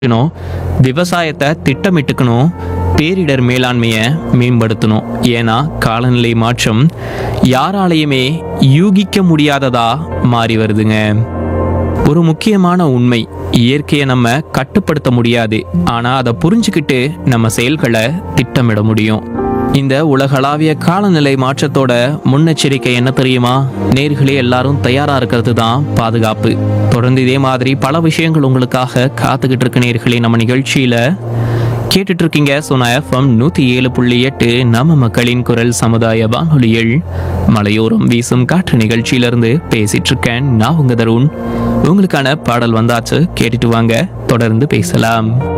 இருக்கணும் விவசாயத்தை திட்டமிட்டுக்கணும் பேரிடர் மேலாண்மையை மேம்படுத்தணும் ஏன்னா காலநிலை மாற்றம் யாராலையுமே யூகிக்க முடியாததா மாறி வருதுங்க ஒரு முக்கியமான உண்மை இயற்கையை நம்ம கட்டுப்படுத்த முடியாது ஆனா அதை புரிஞ்சுக்கிட்டு நம்ம செயல்களை திட்டமிட முடியும் இந்த உலகளாவிய காலநிலை மாற்றத்தோட முன்னெச்சரிக்கை என்ன தெரியுமா நேர்களே எல்லாரும் தயாரா இருக்கிறது தான் பாதுகாப்பு தொடர்ந்து இதே மாதிரி பல விஷயங்கள் உங்களுக்காக காத்துக்கிட்டு இருக்க நேர்களே நம்ம நிகழ்ச்சியில கேட்டுட்டு இருக்கீங்க சோனா எஃப்எம் நூத்தி ஏழு புள்ளி எட்டு நம்ம மக்களின் குரல் சமுதாய வானொலியில் மலையோரம் வீசும் காற்று நிகழ்ச்சியிலிருந்து பேசிட்டு இருக்கேன் நான் உங்க தருண் உங்களுக்கான பாடல் வந்தாச்சு கேட்டுட்டு வாங்க தொடர்ந்து பேசலாம்